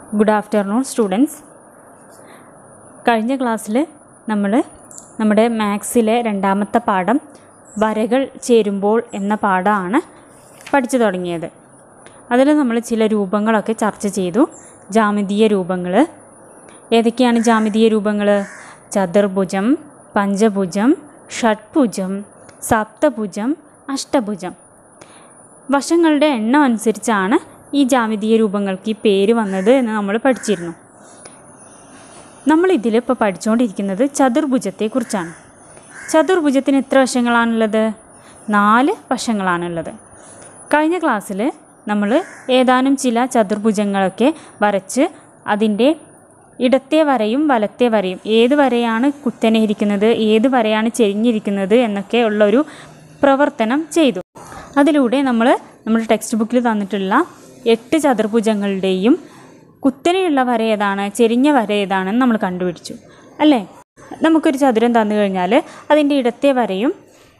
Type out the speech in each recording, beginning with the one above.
Good afternoon students കഴിഞ്ഞ ക്ലാസ്സിൽ നമ്മൾ നമ്മുടെ മാത്സിലെ രണ്ടാമത്തെ പാഠം വരകൾ ചേരുമ്പോൾ എന്ന പാഠമാണ് പഠിച്ചു തുടങ്ങിയത് അതിൽ നമ്മൾ ചില രൂപങ്ങളൊക്കെ ചർച്ച ചെയ്തു ജാമിതീയ രൂപങ്ങൾ ഏതൊക്കെയാണ് ജാമിതീയ രൂപങ്ങൾ ചതുർഭുജം പഞ്ചഭുജം ഷഡ്ഭുജം സപ്തഭുജം അഷ്ടഭുജം വശങ്ങളുടെ എണ്ണം അനുസരിച്ചാണ് ഈ ജാമിതീയ രൂപങ്ങൾക്ക് ഈ പേര് വന്നത് എന്ന് നമ്മൾ പഠിച്ചിരുന്നു നമ്മൾ ഇതിൽ ഇപ്പോൾ പഠിച്ചുകൊണ്ടിരിക്കുന്നത് ചതുർഭുജത്തെക്കുറിച്ചാണ് ചതുർഭുജത്തിന് എത്ര വശങ്ങളാണുള്ളത് നാല് വശങ്ങളാണുള്ളത് കഴിഞ്ഞ ക്ലാസ്സിൽ നമ്മൾ ഏതാനും ചില ചതുർഭുജങ്ങളൊക്കെ വരച്ച് അതിൻ്റെ ഇടത്തെ വരയും വലത്തെ വരയും ഏത് വരയാണ് കുത്തനെ ഇരിക്കുന്നത് ഏത് വരയാണ് ചെരിഞ്ഞിരിക്കുന്നത് എന്നൊക്കെ ഉള്ളൊരു പ്രവർത്തനം ചെയ്തു അതിലൂടെ നമ്മൾ നമ്മുടെ ടെക്സ്റ്റ് ബുക്കിൽ തന്നിട്ടുള്ള എട്ട് ചതുർഭുജങ്ങളുടെയും കുത്തനെയുള്ള വര ഏതാണ് ചെരിഞ്ഞ വര ഏതാണെന്ന് നമ്മൾ കണ്ടുപിടിച്ചു അല്ലേ നമുക്കൊരു ചതുരം തന്നു കഴിഞ്ഞാൽ അതിൻ്റെ ഇടത്തെ വരയും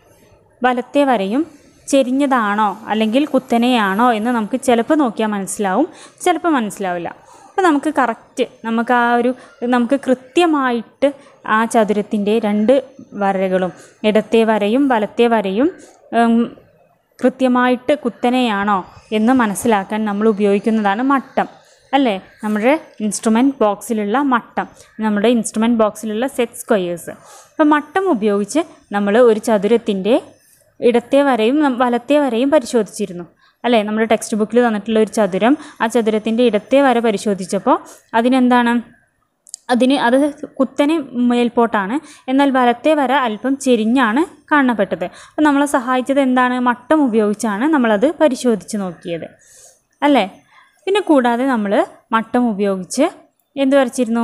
വലത്തെ വരയും ചെരിഞ്ഞതാണോ അല്ലെങ്കിൽ കുത്തനെയാണോ എന്ന് നമുക്ക് ചിലപ്പോൾ നോക്കിയാൽ മനസ്സിലാവും ചിലപ്പോൾ മനസ്സിലാവില്ല അപ്പോൾ നമുക്ക് കറക്റ്റ് നമുക്ക് ആ ഒരു നമുക്ക് കൃത്യമായിട്ട് ആ ചതുരത്തിൻ്റെ രണ്ട് വരകളും ഇടത്തെ വരയും വലത്തെ വരയും ഉം, കൃത്യമായിട്ട് കുത്തനെയാണോ എന്ന് മനസ്സിലാക്കാൻ നമ്മൾ ഉപയോഗിക്കുന്നതാണ് മട്ടം അല്ലേ നമ്മുടെ ഇൻസ്ട്രുമെൻറ്റ് ബോക്സിലുള്ള മട്ടം നമ്മുടെ ഇൻസ്ട്രുമെൻറ്റ് ബോക്സിലുള്ള സെറ്റ് സ്ക്വയേഴ്സ് അപ്പോൾ മട്ടം ഉപയോഗിച്ച് നമ്മൾ ഒരു ചതുരത്തിൻ്റെ ഇടത്തെ വരയും നം- വലത്തെ വരയും പരിശോധിച്ചിരുന്നു അല്ലേ നമ്മുടെ ടെക്സ്റ്റ് ബുക്കിൽ തന്നിട്ടുള്ള ഒരു ചതുരം ആ ചതുരത്തിൻ്റെ ഇടത്തെ വര പരിശോധിച്ചപ്പോൾ അതിനെന്താണ് അതിന് അത് കുത്തനെ മേൽപോട്ടാണ് എന്നാൽ വലത്തെ വര അല്പം ചെരിഞ്ഞാണ് കാണപ്പെട്ടത് അപ്പോൾ നമ്മളെ സഹായിച്ചത് എന്താണ് മട്ടം ഉപയോഗിച്ചാണ് നമ്മളത് പരിശോധിച്ച് നോക്കിയത് അല്ലേ പിന്നെ കൂടാതെ നമ്മൾ മട്ടം ഉപയോഗിച്ച് എന്ത് വരച്ചിരുന്നു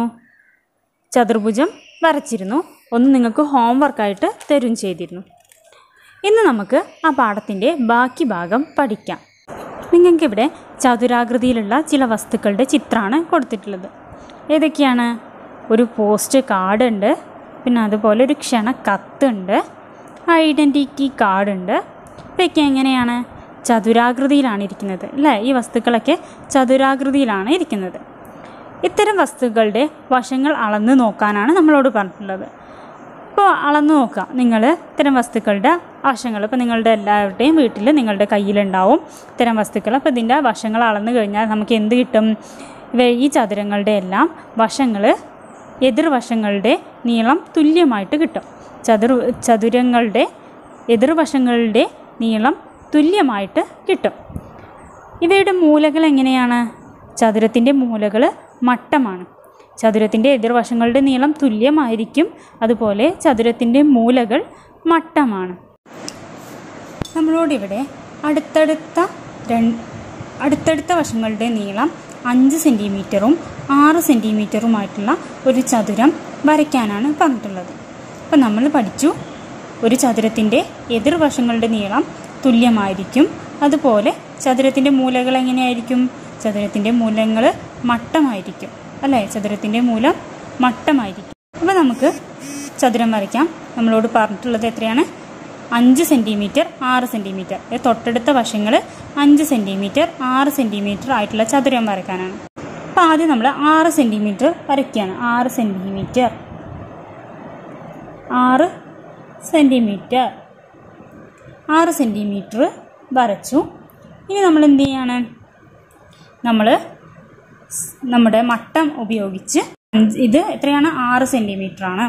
ചതുർഭുജം വരച്ചിരുന്നു ഒന്ന് നിങ്ങൾക്ക് ഹോംവർക്കായിട്ട് തരും ചെയ്തിരുന്നു ഇന്ന് നമുക്ക് ആ പാഠത്തിൻ്റെ ബാക്കി ഭാഗം പഠിക്കാം നിങ്ങൾക്കിവിടെ ചതുരാകൃതിയിലുള്ള ചില വസ്തുക്കളുടെ ചിത്രമാണ് കൊടുത്തിട്ടുള്ളത് ഏതൊക്കെയാണ് ഒരു പോസ്റ്റ് കാർഡ് ഉണ്ട് പിന്നെ അതുപോലെ ഒരു ക്ഷണ കത്തുണ്ട് ഐഡൻറ്റിറ്റി കാർഡുണ്ട് ഇവയൊക്കെ എങ്ങനെയാണ് ചതുരാകൃതിയിലാണ് ഇരിക്കുന്നത് അല്ലേ ഈ വസ്തുക്കളൊക്കെ ചതുരാകൃതിയിലാണ് ഇരിക്കുന്നത് ഇത്തരം വസ്തുക്കളുടെ വശങ്ങൾ അളന്ന് നോക്കാനാണ് നമ്മളോട് പറഞ്ഞിട്ടുള്ളത് ഇപ്പോൾ അളന്ന് നോക്കുക നിങ്ങൾ ഇത്തരം വസ്തുക്കളുടെ വശങ്ങൾ ഇപ്പോൾ നിങ്ങളുടെ എല്ലാവരുടെയും വീട്ടിൽ നിങ്ങളുടെ കയ്യിലുണ്ടാവും ഇത്തരം വസ്തുക്കൾ അപ്പോൾ ഇതിൻ്റെ വശങ്ങൾ അളന്ന് കഴിഞ്ഞാൽ നമുക്ക് എന്ത് കിട്ടും ഇവ ഈ ചതുരങ്ങളുടെ എല്ലാം വശങ്ങൾ എതിർവശങ്ങളുടെ നീളം തുല്യമായിട്ട് കിട്ടും ചതുർ ചതുരങ്ങളുടെ എതിർവശങ്ങളുടെ നീളം തുല്യമായിട്ട് കിട്ടും ഇവയുടെ മൂലകൾ എങ്ങനെയാണ് ചതുരത്തിൻ്റെ മൂലകൾ മട്ടമാണ് ചതുരത്തിൻ്റെ എതിർവശങ്ങളുടെ നീളം തുല്യമായിരിക്കും അതുപോലെ ചതുരത്തിൻ്റെ മൂലകൾ മട്ടമാണ് നമ്മളോടിവിടെ അടുത്തടുത്ത രണ്ട് അടുത്തടുത്ത വശങ്ങളുടെ നീളം അഞ്ച് സെൻറ്റിമീറ്ററും ആറ് സെൻറ്റിമീറ്ററുമായിട്ടുള്ള ഒരു ചതുരം വരയ്ക്കാനാണ് പറഞ്ഞിട്ടുള്ളത് അപ്പോൾ നമ്മൾ പഠിച്ചു ഒരു ചതുരത്തിൻ്റെ എതിർവശങ്ങളുടെ നീളം തുല്യമായിരിക്കും അതുപോലെ ചതുരത്തിൻ്റെ മൂലകൾ എങ്ങനെയായിരിക്കും ചതുരത്തിൻ്റെ മൂലങ്ങൾ മട്ടമായിരിക്കും അല്ലേ ചതുരത്തിൻ്റെ മൂലം മട്ടമായിരിക്കും അപ്പോൾ നമുക്ക് ചതുരം വരയ്ക്കാം നമ്മളോട് പറഞ്ഞിട്ടുള്ളത് എത്രയാണ് അഞ്ച് സെൻറ്റിമീറ്റർ ആറ് സെൻറ്റിമീറ്റർ തൊട്ടടുത്ത വശങ്ങൾ അഞ്ച് സെൻറ്റിമീറ്റർ ആറ് സെൻറ്റിമീറ്റർ ആയിട്ടുള്ള ചതുരം വരയ്ക്കാനാണ് അപ്പോൾ ആദ്യം നമ്മൾ ആറ് സെൻറ്റിമീറ്റർ വരയ്ക്കുകയാണ് ആറ് സെൻറ്റിമീറ്റർ ആറ് സെൻറ്റിമീറ്റർ ആറ് സെൻറ്റിമീറ്റർ വരച്ചു ഇനി നമ്മൾ എന്ത് ചെയ്യാണ് നമ്മൾ നമ്മുടെ മട്ടം ഉപയോഗിച്ച് അഞ്ച് ഇത് എത്രയാണ് ആറ് സെൻറ്റിമീറ്റർ ആണ്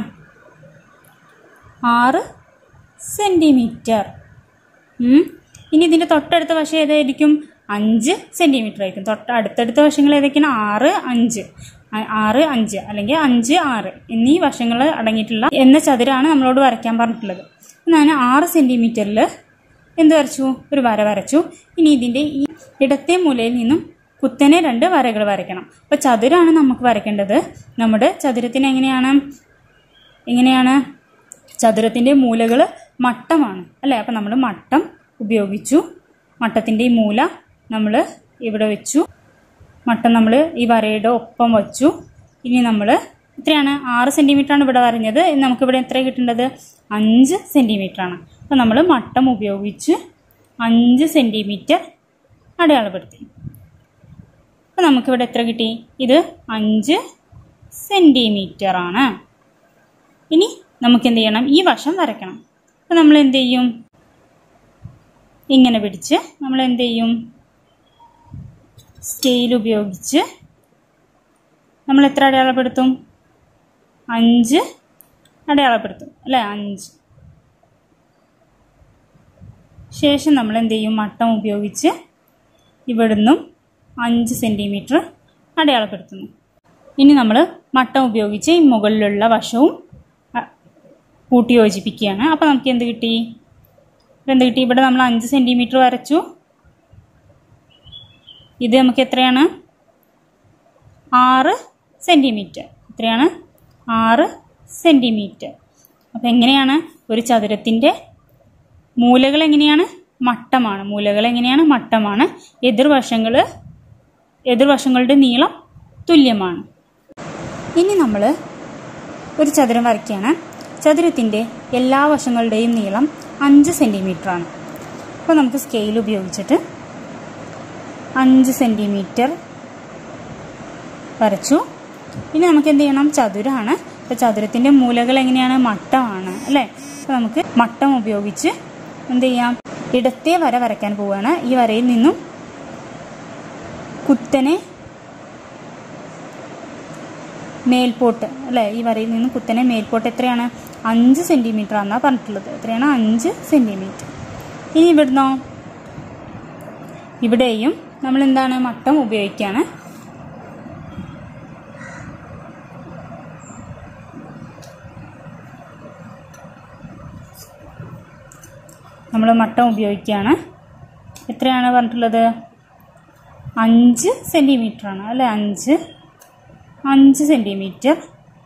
ആറ് സെൻറ്റിമീറ്റർ ഇനി ഇതിൻ്റെ തൊട്ടടുത്ത വശം ഏതായിരിക്കും അഞ്ച് സെൻറ്റിമീറ്റർ ആയിരിക്കും തൊട്ട് അടുത്തടുത്ത വശങ്ങൾ ഏതൊക്കെയാണ് ആറ് അഞ്ച് ആ- ആറ് അഞ്ച് അല്ലെങ്കിൽ അഞ്ച് ആറ് എന്നീ വശങ്ങൾ അടങ്ങിയിട്ടുള്ള എന്ന ചതുരാണ് നമ്മളോട് വരയ്ക്കാൻ പറഞ്ഞിട്ടുള്ളത് ഞാൻ ആറ് സെൻറ്റിമീറ്ററിൽ എന്ത് വരച്ചു ഒരു വര വരച്ചു ഇനി ഇതിൻ്റെ ഈ ഇടത്തെ മൂലയിൽ നിന്നും കുത്തനെ രണ്ട് വരകൾ വരയ്ക്കണം അപ്പോൾ ചതുരാണ് നമുക്ക് വരയ്ക്കേണ്ടത് നമ്മുടെ ചതുരത്തിന് എങ്ങനെയാണ് എങ്ങനെയാണ് ചതുരത്തിൻ്റെ മൂലകൾ മട്ടമാണ് അല്ലേ അപ്പം നമ്മൾ മട്ടം ഉപയോഗിച്ചു മട്ടത്തിൻ്റെ ഈ മൂല നമ്മൾ ഇവിടെ വെച്ചു മട്ടം നമ്മൾ ഈ വരയുടെ ഒപ്പം വച്ചു ഇനി നമ്മൾ എത്രയാണ് ആറ് സെൻറ്റിമീറ്റർ ആണ് ഇവിടെ വരഞ്ഞത് ഇനി നമുക്കിവിടെ എത്ര കിട്ടേണ്ടത് അഞ്ച് സെൻറ്റിമീറ്റർ ആണ് അപ്പോൾ നമ്മൾ മട്ടം ഉപയോഗിച്ച് അഞ്ച് സെൻറ്റിമീറ്റർ അടയാളപ്പെടുത്തി അപ്പോൾ നമുക്കിവിടെ എത്ര കിട്ടി ഇത് അഞ്ച് സെൻറ്റിമീറ്റർ ആണ് ഇനി നമുക്ക് എന്ത് ചെയ്യണം ഈ വശം വരയ്ക്കണം അപ്പോൾ നമ്മൾ എന്ത് ചെയ്യും ഇങ്ങനെ പിടിച്ച് നമ്മൾ എന്ത് ചെയ്യും സ്കെയിൽ ഉപയോഗിച്ച് നമ്മൾ എത്ര അടയാളപ്പെടുത്തും അഞ്ച് അടയാളപ്പെടുത്തും അല്ലേ അഞ്ച് ശേഷം നമ്മൾ എന്ത് ചെയ്യും മട്ടം ഉപയോഗിച്ച് ഇവിടുന്നും അഞ്ച് സെൻറ്റിമീറ്റർ അടയാളപ്പെടുത്തുന്നു ഇനി നമ്മൾ മട്ടം ഉപയോഗിച്ച് ഈ മുകളിലുള്ള വശവും അ- കൂട്ടി യോജിപ്പിക്കുകയാണ് അപ്പോൾ നമുക്ക് എന്ത് കിട്ടി ഇപ്പം എന്ത് കിട്ടി ഇവിടെ നമ്മൾ അഞ്ച് സെൻറ്റിമീറ്റർ വരച്ചു ഇത് നമുക്ക് എത്രയാണ് ആറ് സെൻറ്റിമീറ്റർ എത്രയാണ് ആറ് സെൻറ്റിമീറ്റർ അപ്പോൾ എങ്ങനെയാണ് ഒരു ചതുരത്തിൻ്റെ മൂലകൾ എങ്ങനെയാണ് മട്ടമാണ് മൂലകൾ എങ്ങനെയാണ് മട്ടമാണ് എതിർവശങ്ങൾ എതിർവശങ്ങളുടെ നീളം തുല്യമാണ് ഇനി നമ്മൾ ഒരു ചതുരം വരയ്ക്കുകയാണ് ചതുരത്തിൻ്റെ എല്ലാ വശങ്ങളുടെയും നീളം അഞ്ച് സെൻറ്റിമീറ്റർ ആണ് അപ്പോൾ നമുക്ക് സ്കെയിൽ ഉപയോഗിച്ചിട്ട് അഞ്ച് സെൻറ്റിമീറ്റർ വരച്ചു ഇനി നമുക്ക് എന്ത് ചെയ്യണം ചതുരമാണ് അപ്പോൾ ചതുരത്തിൻ്റെ മൂലകൾ എങ്ങനെയാണ് മട്ടമാണ് അല്ലേ അപ്പോൾ നമുക്ക് മട്ടം ഉപയോഗിച്ച് എന്ത് ചെയ്യാം ഇടത്തെ വര വരയ്ക്കാൻ പോവുകയാണ് ഈ വരയിൽ നിന്നും കുത്തനെ മേൽപോട്ട് അല്ലേ ഈ വരയിൽ നിന്നും കുത്തനെ മേൽപോട്ട് എത്രയാണ് അഞ്ച് സെൻറ്റിമീറ്റർ ആണെന്നാണ് പറഞ്ഞിട്ടുള്ളത് എത്രയാണ് അഞ്ച് സെൻറ്റിമീറ്റർ ഇനി ഇവിടുന്നോ ഇവിടെയും നമ്മൾ എന്താണ് മട്ടം ഉപയോഗിക്കുകയാണ് നമ്മൾ മട്ടം ഉപയോഗിക്കുകയാണ് എത്രയാണ് പറഞ്ഞിട്ടുള്ളത് അഞ്ച് സെൻറ്റിമീറ്റർ ആണ് അല്ലേ അഞ്ച് അഞ്ച് സെൻറ്റിമീറ്റർ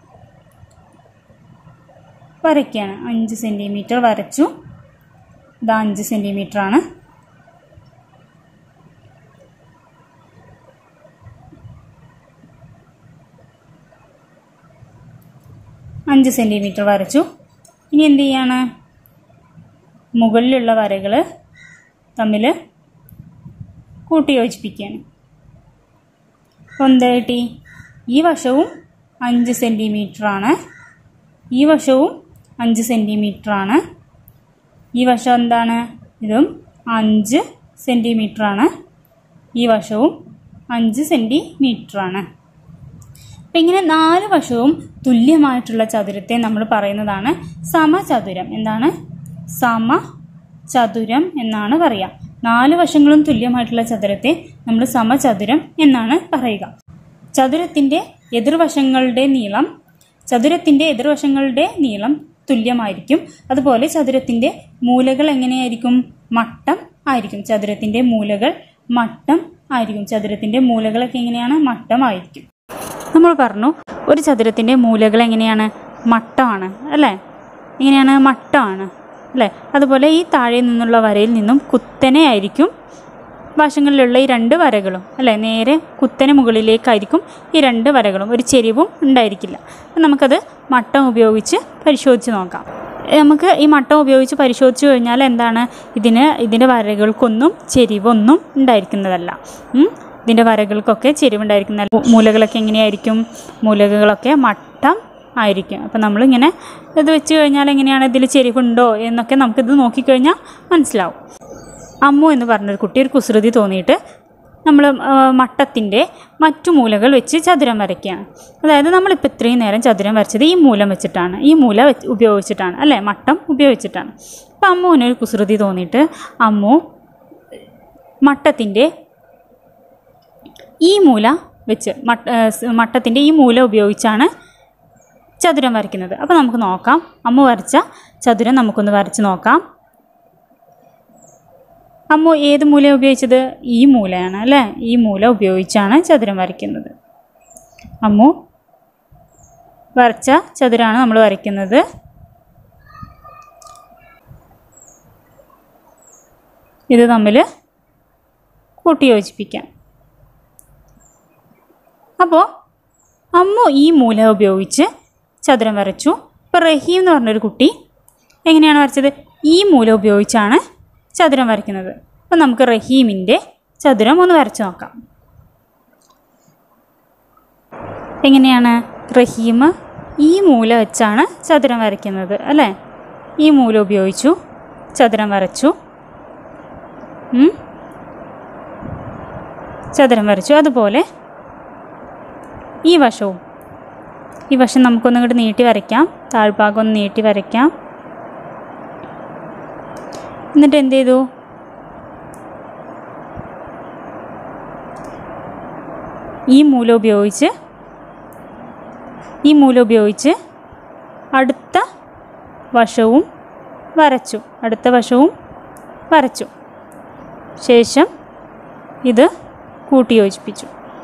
വരയ്ക്കുകയാണ് അഞ്ച് സെൻറ്റിമീറ്റർ വരച്ചു ഇത് അഞ്ച് സെൻറ്റിമീറ്റർ ആണ് അഞ്ച് സെൻറ്റിമീറ്റർ വരച്ചു ഇനി എന്ത് ചെയ്യാണ് മുകളിലുള്ള വരകൾ തമ്മിൽ കൂട്ടി യോജിപ്പിക്കുകയാണ് അപ്പോൾ എന്താ കിട്ടി ഈ വശവും അഞ്ച് സെൻറ്റിമീറ്റർ ആണ് ഈ വശവും അഞ്ച് സെൻറ്റിമീറ്റർ ആണ് ഈ വശം എന്താണ് ഇതും അഞ്ച് സെൻറ്റിമീറ്റർ ആണ് ഈ വശവും അഞ്ച് സെൻറ്റിമീറ്റർ ആണ് അപ്പം ഇങ്ങനെ നാല് വശവും തുല്യമായിട്ടുള്ള ചതുരത്തെ നമ്മൾ പറയുന്നതാണ് സമചതുരം എന്താണ് സമചതുരം എന്നാണ് പറയുക നാല് വശങ്ങളും തുല്യമായിട്ടുള്ള ചതുരത്തെ നമ്മൾ സമചതുരം എന്നാണ് പറയുക ചതുരത്തിൻ്റെ എതിർവശങ്ങളുടെ നീളം ചതുരത്തിൻ്റെ എതിർവശങ്ങളുടെ നീളം തുല്യമായിരിക്കും അതുപോലെ ചതുരത്തിൻ്റെ മൂലകൾ എങ്ങനെയായിരിക്കും മട്ടം ആയിരിക്കും ചതുരത്തിൻ്റെ മൂലകൾ മട്ടം ആയിരിക്കും ചതുരത്തിൻ്റെ മൂലകളൊക്കെ എങ്ങനെയാണ് മട്ടമായിരിക്കും നമ്മൾ പറഞ്ഞു ഒരു ചതുരത്തിൻ്റെ മൂലകൾ എങ്ങനെയാണ് മട്ടമാണ് അല്ലേ എങ്ങനെയാണ് മട്ടമാണ് അല്ലേ അതുപോലെ ഈ താഴെ നിന്നുള്ള വരയിൽ നിന്നും കുത്തനെ ആയിരിക്കും വശങ്ങളിലുള്ള ഈ രണ്ട് വരകളും അല്ലേ നേരെ കുത്തനെ മുകളിലേക്കായിരിക്കും ഈ രണ്ട് വരകളും ഒരു ചെരിവും ഉണ്ടായിരിക്കില്ല അപ്പം നമുക്കത് മട്ടം ഉപയോഗിച്ച് പരിശോധിച്ച് നോക്കാം നമുക്ക് ഈ മട്ടം ഉപയോഗിച്ച് പരിശോധിച്ച് കഴിഞ്ഞാൽ എന്താണ് ഇതിന് ഇതിൻ്റെ വരകൾക്കൊന്നും ചെരിവൊന്നും ഉണ്ടായിരിക്കുന്നതല്ല ഉം. ഇതിൻ്റെ വരകൾക്കൊക്കെ ചെരിവുണ്ടായിരിക്കുന്ന മൂലകളൊക്കെ എങ്ങനെയായിരിക്കും മൂലകളൊക്കെ മട്ടം ആയിരിക്കും അപ്പം നമ്മളിങ്ങനെ ഇത് വെച്ച് കഴിഞ്ഞാൽ എങ്ങനെയാണ് ഇതിൽ ചെരിവുണ്ടോ എന്നൊക്കെ നമുക്കിത് നോക്കിക്കഴിഞ്ഞാൽ മനസ്സിലാവും അമ്മു എന്ന് പറഞ്ഞൊരു കുട്ടി ഒരു കുസൃതി തോന്നിയിട്ട് നമ്മൾ മട്ടത്തിൻ്റെ മറ്റു മൂലകൾ വെച്ച് ചതുരം വരയ്ക്കുകയാണ് അതായത് നമ്മളിപ്പോൾ ഇത്രയും നേരം ചതുരം വരച്ചത് ഈ മൂലം വെച്ചിട്ടാണ് ഈ മൂല വെച്ച് ഉപയോഗിച്ചിട്ടാണ് അല്ലേ മട്ടം ഉപയോഗിച്ചിട്ടാണ് അപ്പം അമ്മുവിനൊരു കുസൃതി തോന്നിയിട്ട് അമ്മു മട്ടത്തിൻ്റെ ഈ മൂല വെച്ച് മട്ട മട്ടത്തിൻ്റെ ഈ മൂല ഉപയോഗിച്ചാണ് ചതുരം വരയ്ക്കുന്നത് അപ്പോൾ നമുക്ക് നോക്കാം അമ്മ വരച്ച ചതുരം നമുക്കൊന്ന് വരച്ച് നോക്കാം അമ്മ ഏത് മൂല ഉപയോഗിച്ചത് ഈ മൂലയാണ് അല്ലേ ഈ മൂല ഉപയോഗിച്ചാണ് ചതുരം വരയ്ക്കുന്നത് അമ്മു വരച്ച ചതുരാണ് നമ്മൾ വരയ്ക്കുന്നത് ഇത് തമ്മിൽ കൂട്ടി യോജിപ്പിക്കാം അപ്പോൾ അമ്മു ഈ മൂല ഉപയോഗിച്ച് ചതുരം വരച്ചു ഇപ്പോൾ റഹീം എന്ന് പറഞ്ഞൊരു കുട്ടി എങ്ങനെയാണ് വരച്ചത് ഈ മൂല ഉപയോഗിച്ചാണ് ചതുരം വരയ്ക്കുന്നത് അപ്പോൾ നമുക്ക് റഹീമിൻ്റെ ചതുരം ഒന്ന് വരച്ച് നോക്കാം എങ്ങനെയാണ് റഹീം ഈ മൂല വെച്ചാണ് ചതുരം വരയ്ക്കുന്നത് അല്ലേ ഈ മൂല ഉപയോഗിച്ചു ചതുരം വരച്ചു ഉം. ചതുരം വരച്ചു അതുപോലെ ഈ വശവും ഈ വശം നമുക്കൊന്നും ഇങ്ങോട്ട് നീട്ടി വരയ്ക്കാം താഴ്ഭാഗം ഒന്ന് നീട്ടി വരയ്ക്കാം എന്നിട്ട് എന്ത് ചെയ്തു ഈ മൂല ഉപയോഗിച്ച് ഈ മൂല ഉപയോഗിച്ച് അടുത്ത വശവും വരച്ചു അടുത്ത വശവും വരച്ചു ശേഷം ഇത് കൂട്ടി യോജിപ്പിച്ചു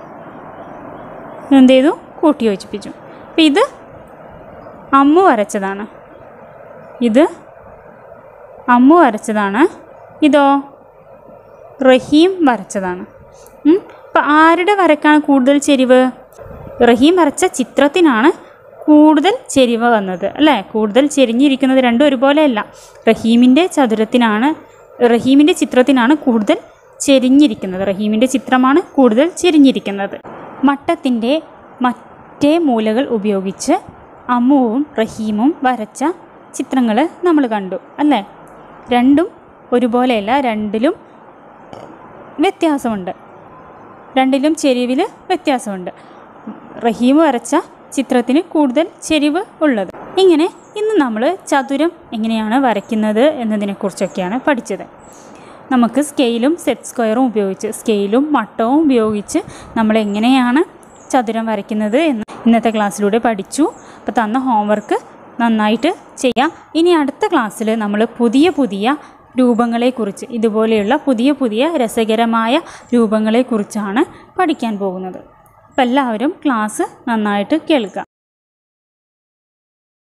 എന്ത് ചെയ്തു കൂട്ടി യോജിപ്പിച്ചു അപ്പം ഇത് അമ്മു വരച്ചതാണ് ഇത് അമ്മു വരച്ചതാണ് ഇതോ റഹീം വരച്ചതാണ് അപ്പം ആരുടെ വരക്കാണ് കൂടുതൽ ചെരിവ് റഹീം വരച്ച ചിത്രത്തിനാണ് കൂടുതൽ ചെരിവ് വന്നത് അല്ലേ കൂടുതൽ ചെരിഞ്ഞിരിക്കുന്നത് രണ്ടും ഒരുപോലെയല്ല റഹീമിൻ്റെ ചതുരത്തിനാണ് റഹീമിൻ്റെ ചിത്രത്തിനാണ് കൂടുതൽ ചെരിഞ്ഞിരിക്കുന്നത് റഹീമിൻ്റെ ചിത്രമാണ് കൂടുതൽ ചെരിഞ്ഞിരിക്കുന്നത് മട്ടത്തിൻ്റെ മറ്റേ മൂലകൾ ഉപയോഗിച്ച് അമ്മുവും റഹീമും വരച്ച ചിത്രങ്ങൾ നമ്മൾ കണ്ടു അല്ലേ രണ്ടും ഒരുപോലെയല്ല രണ്ടിലും വ്യത്യാസമുണ്ട് രണ്ടിലും ചെരിവിൽ വ്യത്യാസമുണ്ട് റഹീം വരച്ച ചിത്രത്തിന് കൂടുതൽ ചെരിവ് ഉള്ളത് ഇങ്ങനെ ഇന്ന് നമ്മൾ ചതുരം എങ്ങനെയാണ് വരയ്ക്കുന്നത് എന്നതിനെക്കുറിച്ചൊക്കെയാണ് പഠിച്ചത് നമുക്ക് സ്കെയിലും സെറ്റ് സ്ക്വയറും ഉപയോഗിച്ച് സ്കെയിലും മട്ടവും ഉപയോഗിച്ച് നമ്മൾ എങ്ങനെയാണ് ചതുരം വരയ്ക്കുന്നത് എന്ന് ഇന്നത്തെ ക്ലാസ്സിലൂടെ പഠിച്ചു അപ്പോൾ തന്ന ഹോംവർക്ക് നന്നായിട്ട് ചെയ്യാം ഇനി അടുത്ത ക്ലാസ്സിൽ നമ്മൾ പുതിയ പുതിയ രൂപങ്ങളെക്കുറിച്ച് ഇതുപോലെയുള്ള പുതിയ പുതിയ രസകരമായ രൂപങ്ങളെക്കുറിച്ചാണ് പഠിക്കാൻ പോകുന്നത് അപ്പോൾ എല്ലാവരും ക്ലാസ് നന്നായിട്ട് കേൾക്കുക